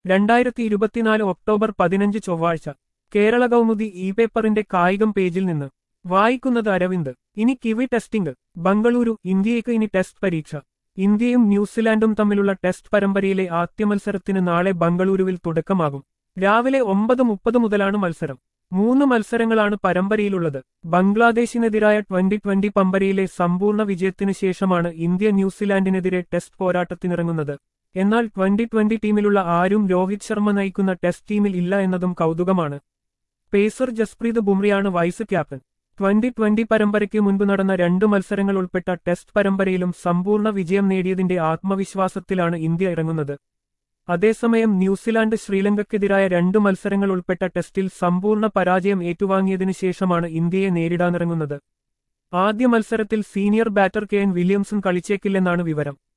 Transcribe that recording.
രണ്ടായിരത്തി ഇരുപത്തിനാല് ഒക്ടോബർ പതിനഞ്ച് ചൊവ്വാഴ്ച കേരള കൗമുദി ഇ പേപ്പറിന്റെ കായികം പേജിൽ നിന്ന് വായിക്കുന്നത് അരവിന്ദ് ഇനി കിവി ടെസ്റ്റിംഗ് ബംഗളൂരു ഇന്ത്യയ്ക്ക് ഇനി ടെസ്റ്റ് പരീക്ഷ ഇന്ത്യയും ന്യൂസിലാൻഡും തമ്മിലുള്ള ടെസ്റ്റ് പരമ്പരയിലെ ആദ്യ മത്സരത്തിന് നാളെ ബംഗളൂരുവിൽ തുടക്കമാകും രാവിലെ ഒമ്പത് മുപ്പത് മുതലാണ് മത്സരം മൂന്ന് മത്സരങ്ങളാണ് പരമ്പരയിലുള്ളത് ബംഗ്ലാദേശിനെതിരായ ട്വന്റി ട്വന്റി പമ്പരയിലെ സമ്പൂർണ്ണ വിജയത്തിനു ശേഷമാണ് ഇന്ത്യ ന്യൂസിലാൻഡിനെതിരെ ടെസ്റ്റ് പോരാട്ടത്തിനിറങ്ങുന്നത് എന്നാൽ ട്വന്റി ട്വന്റി ടീമിലുള്ള ആരും രോഹിത് ശർമ്മ നയിക്കുന്ന ടെസ്റ്റ് ടീമിൽ ഇല്ല എന്നതും കൗതുകമാണ് പേസർ ജസ്പ്രീത് ബുംറയാണ് വൈസ് ക്യാപ്റ്റൻ ട്വന്റി ട്വന്റി പരമ്പരയ്ക്ക് മുൻപ് നടന്ന രണ്ട് മത്സരങ്ങൾ ഉൾപ്പെട്ട ടെസ്റ്റ് പരമ്പരയിലും സമ്പൂർണ്ണ വിജയം നേടിയതിന്റെ ആത്മവിശ്വാസത്തിലാണ് ഇന്ത്യ ഇറങ്ങുന്നത് അതേസമയം ന്യൂസിലാൻഡ് ശ്രീലങ്കയ്ക്കെതിരായ രണ്ട് മത്സരങ്ങൾ ഉൾപ്പെട്ട ടെസ്റ്റിൽ സമ്പൂർണ്ണ പരാജയം ഏറ്റുവാങ്ങിയതിനു ശേഷമാണ് ഇന്ത്യയെ നേരിടാനിറങ്ങുന്നത് ആദ്യ മത്സരത്തിൽ senior batter K N Williamson കളിച്ചേക്കില്ലെന്നാണ് വിവരം